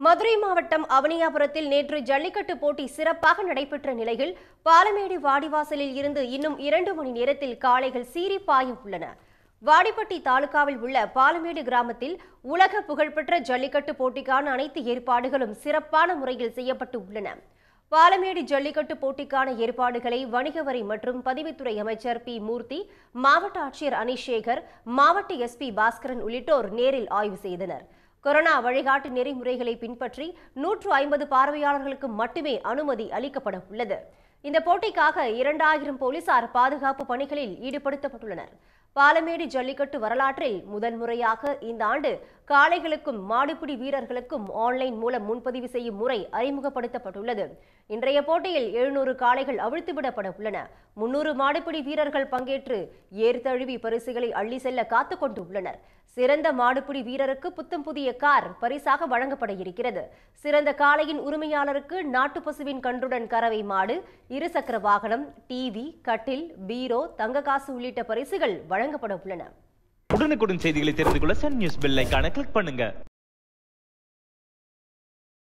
மதுரை மாவட்டம் அவனியாபுரத்தில் நேற்று ஜல்லிக்கட்டு போட்டி சிறப்பாக நடைபெற்ற நிலையில் பாலமேடு வாடிவாசலில் இருந்து இன்னும் இரண்டு மணி நேரத்தில் காளைகள் சீறி பாய உள்ளன வாடிப்பட்டி தாலுகாவில் உள்ள பாலமேடு கிராமத்தில் உலக புகழ்பெற்ற ஜல்லிக்கட்டு போட்டிக்கான அனைத்து ஏற்பாடுகளும் சிறப்பான முறையில் செய்யப்பட்டு உள்ளன பாலமேடு ஜல்லிக்கட்டு போட்டிக்கான ஏற்பாடுகளை வணிக வரி மற்றும் பதிவுத்துறை அமைச்சர் பி மூர்த்தி மாவட்ட ஆட்சியர் அனிஷேகர் மாவட்ட எஸ்பி பாஸ்கரன் உள்ளிட்டோர் நேரில் ஆய்வு செய்தனர் கொரோனா வழிகாட்டு நெறிமுறைகளை பின்பற்றி நூற்று ஐம்பது பார்வையாளர்களுக்கு மட்டுமே அனுமதி அளிக்கப்பட உள்ளது இந்த போட்டிக்காக இரண்டாயிரம் போலீசார் பாதுகாப்பு பணிகளில் ஈடுபடுத்தப்பட்டுள்ளனர் பாலமேடு ஜல்லிக்கட்டு வரலாற்றில் முதல் முறையாக இந்த ஆண்டு காளைகளுக்கும் மாடுபிடி வீரர்களுக்கும் ஆன்லைன் மூலம் முன்பதிவு செய்யும் முறை அறிமுகப்படுத்தப்பட்டுள்ளது இன்றைய போட்டியில் எழுநூறு காளைகள் அவிழ்த்துவிடப்பட உள்ளன முன்னூறு மாடுபிடி வீரர்கள் பங்கேற்று ஏர் தழுவி பரிசுகளை அள்ளி செல்ல காத்துக் கொண்டு உள்ளனர் சிறந்த மாடுபிடி வீரருக்கு புத்தம் புதிய கார் பரிசாக வழங்கப்பட இருக்கிறது சிறந்த காளையின் உரிமையாளருக்கு நாட்டு பசுவின் கன்றுடன் கறவை மாடு இருசக்கர வாகனம் டிவி கட்டில் பீரோ தங்க காசு உள்ளிட்ட பரிசுகள் வழங்கப்பட உள்ளன உடனுக்குடன் செய்திகளை தெரிந்து கொள்ள சன் நியூஸ் பெல் ஐகானை கிளிக் பண்ணுங்க